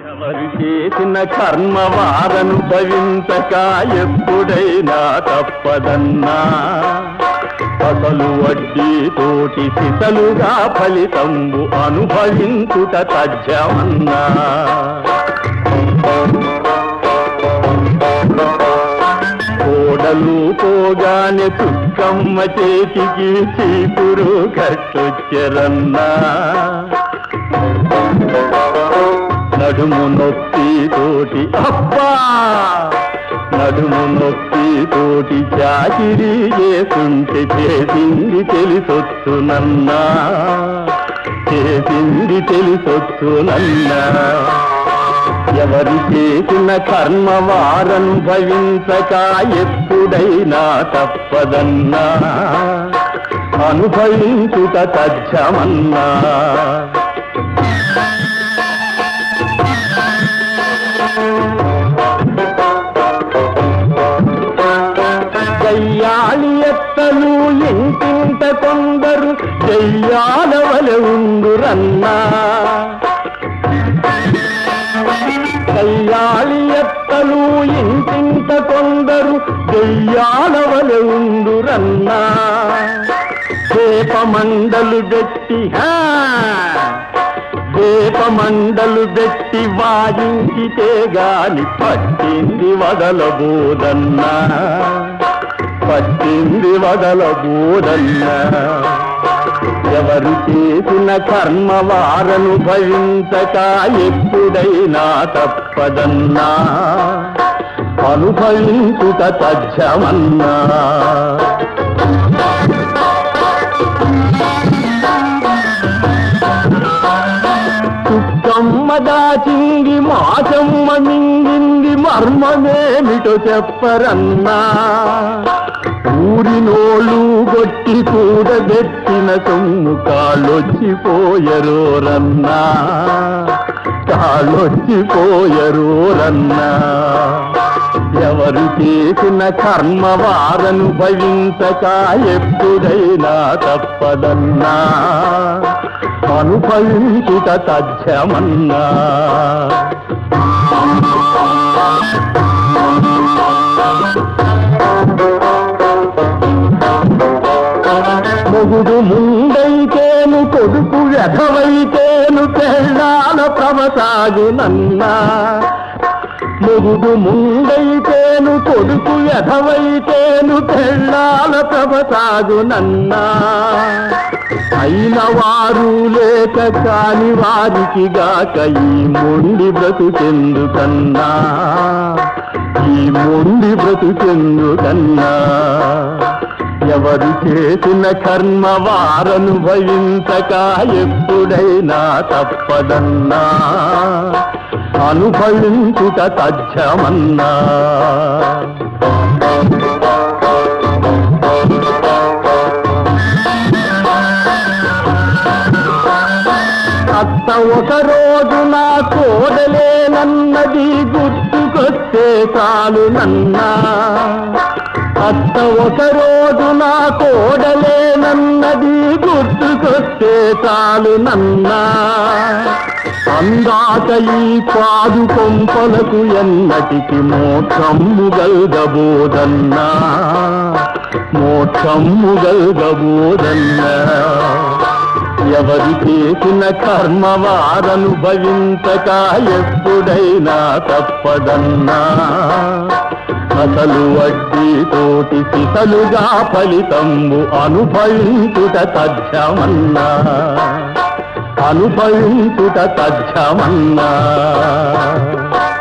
ఎవరు చేసిన కర్మ వారనుభవించక ఎప్పుడైనా తప్పదన్నా అసలు వడ్డీ తోటి సిసలుగా ఫలితంబు అనుభవించుట తథ్యమన్నా కోడలు పోగానే చుక్కమ్మ చేతికి చీపురు కట్టొచ్చరన్నా నడుము నొప్పి తోటి అబ్బా నడుము నొప్పి తోటి చాకిరీ చేస్తుంటే చేసింది తెలిసొచ్చునన్నా చేసింది తెలిసొచ్చునన్నా ఎవరు చేసిన కర్మ వారనుభవించక ఎప్పుడైనా తప్పదన్నా అనుభవించుట తథ్యమన్నా జయ్యాలి ఎత్తలు ఇంటింట కొందరు జయ్యాల వలె ఉండురన్నా కయ్యాలి ఎత్తలు ఇంటింట కొందరు దెయ్యాల వలె ఉండురన్నా దీపమండలు పెట్టి హా దీపమండలు పెట్టి వాయించితే గాని పట్టింది వదలబోదన్నా పట్టింది వదలబోదన్నా ఎవరు చేసిన కర్మ వారనుభవించక ఎప్పుడైనా తప్పదన్నా అనుభవించుట తథ్యమన్నా చుక్కమ్మ దాచింది మాచమ్మ మింగింది మర్మమేమిటో చెప్పరన్నా ఊరినోళ్ళు గొట్టి కూడబెట్టిన సొమ్ము కాళ్ళొచ్చిపోయరోరన్నా కాళ్ళొచ్చిపోయరోరన్నా ఎవరు చేసిన కర్మ వారనుభవించక ఎప్పుడైనా తప్పదన్నా అనుభవించుట తథ్యమన్నా మొగుడు ముందైతేను కొడుకు వ్యధవైతేను తెల్లాల ప్రవసాగునన్నా మొగుడు ముందైతేను కొడుకు వ్యధవైతేను తెల్లాల ప్రవసాగునన్నా అయిన వారు లేక కాని వారికి గాక ఈ మొండి బ్రతుకెందుకన్నా ఈ మొండి బ్రతుకెందుకన్నా ఎవరు చేసిన కర్మ వారనుభవించక ఎప్పుడైనా తప్పదన్నా అనుభవించుట తథ్యమన్నా అత్త ఒక రోజు నా కోడలేనన్నది గుర్తుకొస్తే చాలు నన్నా అత్త ఒక రోజు నా కోడలేనన్నది గుర్తుకొస్తే చాలు నన్నా అందాక ఈ పాదు కొంపలకు ఎన్నటికి మోక్షమ్ము గల్గబోదన్నా మోక్షమ్ము గల్గబోదన్నా ఎవరు చేసిన కర్మ వారనుభవించక ఎప్పుడైనా తప్పదన్నా అసలు వడ్డీ తోటి సిసలుగా ఫలితంబు అనుభవించుట తథ్యమన్నా అనుభవించుట తథ్యమన్నా